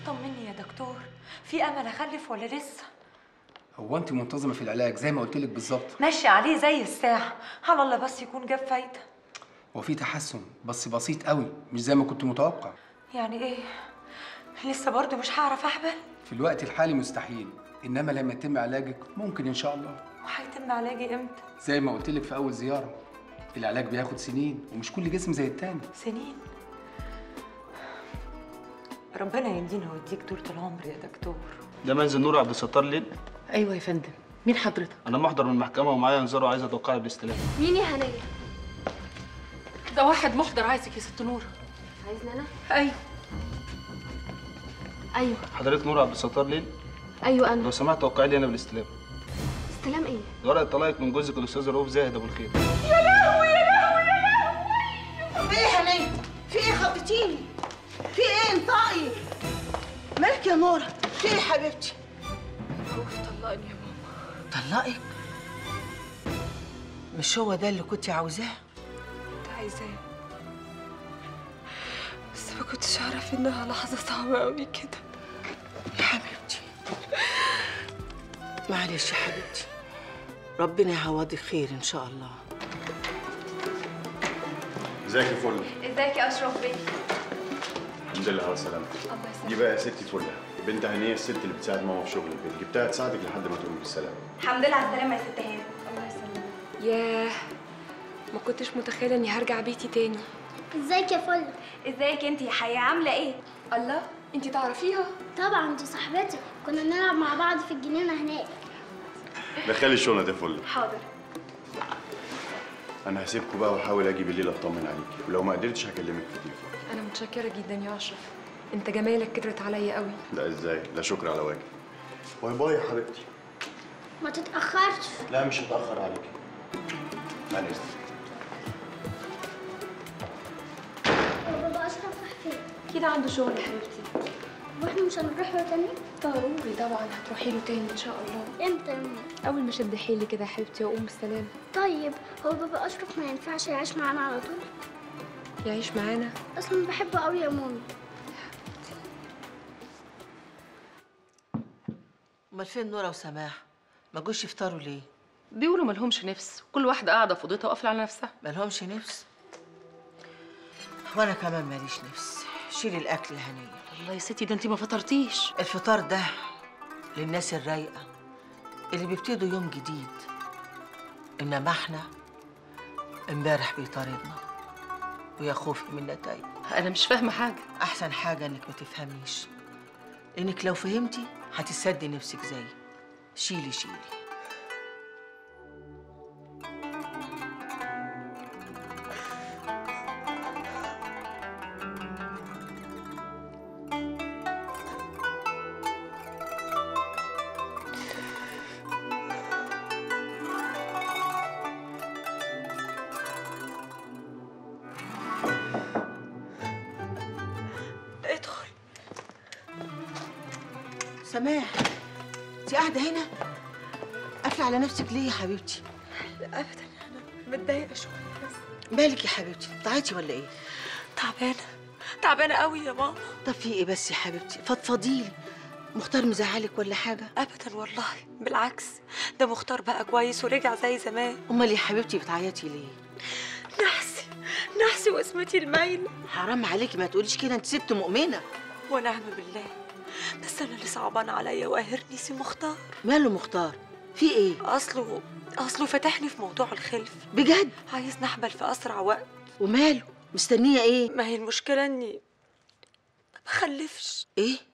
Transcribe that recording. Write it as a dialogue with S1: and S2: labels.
S1: طمني يا دكتور في امل اخلف ولا لسه
S2: هو انت منتظمه في العلاج زي ما قلت لك بالظبط
S1: ماشي عليه زي الساعه على الله بس يكون جاب فايده
S2: هو في تحسن بس بسيط قوي مش زي ما كنت متوقع
S1: يعني ايه لسه برضه مش هعرف احبل
S2: في الوقت الحالي مستحيل انما لما يتم علاجك ممكن ان شاء الله
S1: وهيتم علاجي امتى
S2: زي ما قلت لك في اول زياره العلاج بياخد سنين ومش كل جسم زي التاني
S1: سنين ربنا يدينا ويديك طولة العمر يا دكتور
S3: ده منزل نور عبد الستار ليل
S4: ايوه يا فندم مين حضرتك
S3: انا محضر من المحكمه ومعايا انذار وعايز اتوقع بالاستلام
S5: مين يا هنية؟
S4: ده واحد محضر عايزك يا ست نور
S5: عايزني انا؟
S4: ايوه
S5: ايوه
S3: حضرتك نور عبد الستار ليل
S5: ايوه انا
S3: لو سمحت توقعي لي انا بالاستلام
S5: استلام ايه؟
S3: ده ورقه طلاقك من جوزك الاستاذ رؤوف زاهد ابو الخير
S6: في ايه يا هنية؟ في ايه خبطتيني؟ في ايه انطقي؟ مالك يا نورة؟ في ايه يا حبيبتي؟
S4: رؤوف طلقني يا ماما
S6: طلقك؟ مش هو ده اللي كنت عاوزاه؟
S1: كنت عايزاه بس ما كنتش اعرف انها لحظه صعبه قوي كده
S6: يا حبيبتي معلش يا حبيبتي ربنا يعوضك خير ان شاء الله
S7: ازيك يا فل
S5: ازيك يا اشرف بيه؟
S7: الحمد لله على سلامتك
S5: الله
S7: دي
S5: يسلمك
S7: بقى يا ستي فله بنت هنيه الست اللي بتساعد ماما في شغل البيت جبتها تساعدك لحد ما تقومي بالسلامه
S5: الحمد لله على السلامة يا ست هاني الله يسلمك
S8: ياه ما كنتش متخيلة اني هرجع بيتي تاني
S9: ازيك يا فل
S5: ازيك انت يا حياة عاملة ايه؟
S8: الله انتي تعرفيها
S9: طبعا دي صاحبتي كنا بنلعب مع بعض في الجنينه هناك
S7: دخلي الشنط يا فله
S5: حاضر
S7: انا هسيبكم بقى واحاول اجي بالليل اطمن عليكي ولو ما قدرتش هكلمك في التليفون
S8: انا متشكرة جدا يا اشرف انت جمالك كترت عليا قوي
S7: لا ازاي لا شكر على واجب باي باي يا حبيبتي
S9: ما تتاخرش
S7: لا مش هتاخر عليكي معلش
S9: هو بابا اشرف راح فين
S8: اكيد عنده شغل يا حبيبتي
S9: واحنا مش هنروح له تاني
S8: ضروري طبعا هتروحي له تاني ان شاء الله
S9: امتى يا ماما
S8: اول ما شد حيلي كده يا حبيبتي واقوم بالسلامة
S9: طيب هو بابا اشرف ما ينفعش يعيش معانا على طول
S8: يعيش معانا
S9: اصلا بحبه قوي يا مامي
S6: امال فين نورة وسماح؟ ما جوش يفطروا ليه؟
S4: بيقولوا مالهمش نفس كل واحده قاعده في اوضتها وقافله على نفسها
S6: مالهمش نفس؟ وانا كمان ماليش نفس شيلي الاكل يا هنية
S4: الله يا ستي ده انت ما فطرتيش
S6: الفطار ده للناس الرايقة اللي بيبتدوا يوم جديد إنما إحنا امبارح بيطاردنا ويا خوفي من النتائج
S4: انا مش فاهمه حاجه
S6: أحسن حاجة إنك ما تفهميش إنك لو فهمتي هتسدي نفسك زيي شيلي شيلي
S1: ادخل
S6: سماح أنت قاعدة هنا قافلة على نفسك ليه يا حبيبتي؟
S1: ابدا انا متضايقه شويه بس
S6: مالك يا حبيبتي؟ بتعيطي ولا إيه؟
S1: تعبانه تعبانه قوي يا ماما
S6: طب في إيه بس يا حبيبتي؟ فضفضيلي مختار مزعلك ولا حاجة؟
S1: ابدا والله بالعكس ده مختار بقى كويس ورجع زي زمان
S6: أمال يا حبيبتي بتعيطي ليه؟
S1: نحسي نحسي واسمتي المايله
S6: حرام عليكي ما تقوليش كده انت ست مؤمنة
S1: ونعم بالله بس انا اللي صعبان عليا وقاهرني سي مختار
S6: ماله مختار في ايه
S1: اصله اصله فتحني في موضوع الخلف
S6: بجد
S1: عايز نحبل في اسرع وقت
S6: وماله مستنية ايه
S1: ما هي المشكله اني ما بخلفش
S6: ايه